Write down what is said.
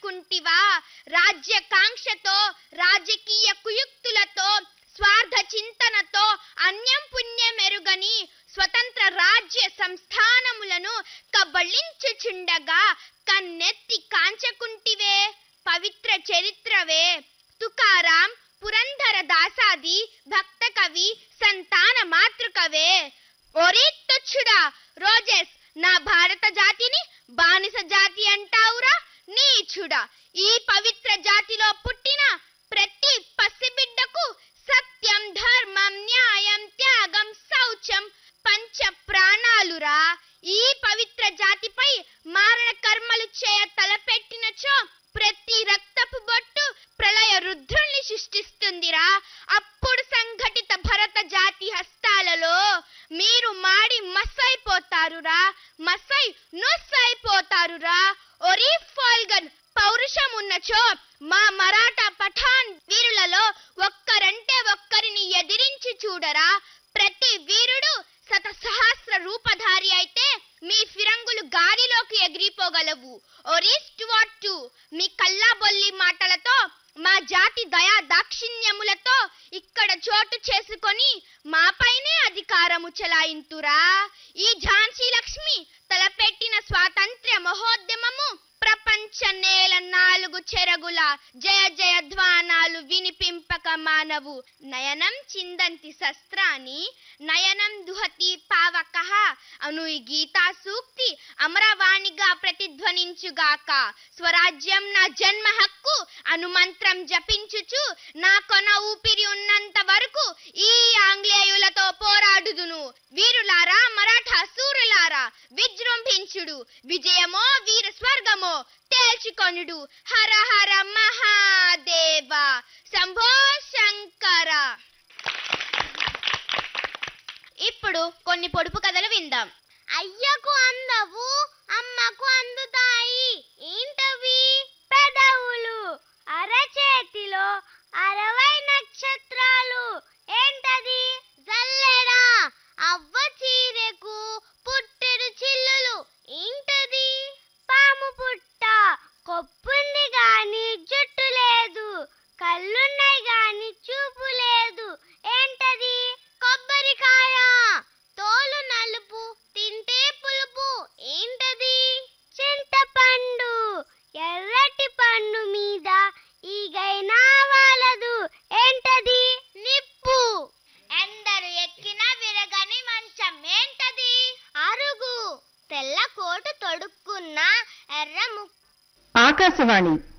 కాంచకుంటివా రాజ్యకాంక్షతో రాజకీయ కుయుక్తులతో స్వార్థ చింతనతో అన్యం పుణ్యం ఎరుగని స్వతంత్ర రాజ్య సంస్థానములను కబళించుచుండగా కన్నెత్తి కాంచకుంటివే పవిత్ర చరిత్రవే తుకారాం పురంధర దాసాది భక్త కవి సంతాన మాతృకవే ఒరే తుచ్చుడా రోజెస్ నా భారత జాతిని బానిస జాతి అంటావురా నీచుడా ఈ పవిత్ర జాతిలో పుట్టిన ప్రతి పసిబిడ్డకు సత్యం ధర్మం న్యాయం త్యాగం శౌచం పంచ ప్రాణాలురా ఈ పవిత్ర జాతిపై మారణ కర్మలు చేయ తలపెట్టినచో ప్రతి రక్తపు బొట్టు ప్రళయ రుద్రుల్ని సృష్టిస్తుందిరా అప్పుడు సంఘటిత భరత జాతి హస్తాలలో మీరు మాడి మస్సైపోతారురా మస్సై నుస్సైపోతారురా ఒరి ఫాల్గన్ పౌరుషం ఉన్నచో మా మరాఠా పఠాన్ వీరులలో ఒక్కరంటే ఒక్కరిని ఎదిరించి చూడరా ప్రతి వీరుడు శత సహస్ర రూపధారి అయితే మీ ఫిరంగులు గాలిలోకి ఎగిరిపోగలవు ఒరిస్ట్ వాట్ మీ కల్లాబొల్లి మాటలతో మా జాతి దయా దాక్షిణ్యములతో ఇక్కడ చోటు చేసుకొని మాపైనే అధికారము చెలాయింతురా ఈ ఝాన్సీ లక్ష్మి తలపెట్టిన స్వాతంత్ర్య మహోద్యమము ప్రపంచ నేల నాలుగు చెరగుల జయ జయ ధ్వానాలు వినిపింపక మానవు నయనం చిందంతి శస్త్రాన్ని నయనం దుహతి పావక అను ఈ గీతా సూక్తి అమరవాణిగా ప్రతిధ్వనించుగాక స్వరాజ్యం నా జన్మ హక్కు అను మంత్రం జపించుచు నా కొన ఊపిరి ఉన్నంత వరకు ఈ ఆంగ్లేయులతో పోరాడుదును వీరులారా మరాఠా సూరులారా విజృంభించుడు విజయమో వీర స్వర్గమో తేల్చుకొనుడు హర హర మహాదేవ శంభో శంకర ఇప్పుడు కొన్ని పొడుపు కథలు విందాం అయ్యకు అందవు అమ్మకు అందుతాయి ఏంటవి పెదవులు అరచేతిలో అరవై నక్షత్రాలు ఏంటది జల్లెడా అవ్వ చీరెకు పుట్టెడు చిల్లులు ఏంటది పాము పుట్ట కొప్పుంది గాని జుట్టు లేదు కళ్ళున్నాయి గాని చూపు లేదు ఏంటది కొబ్బరికాయ తోలు నలుపు తింటే పులుపు ఏంటది చింతపండు ఎర్రటి పండు మీద ఈగైనా వాలదు ఏంటది నిప్పు ఎందరు ఎక్కిన విరగని మంచం ఏంటది అరుగు తెల్ల కోటు తొడుక్కున్న ఎర్ర ము ఆకాశవాణి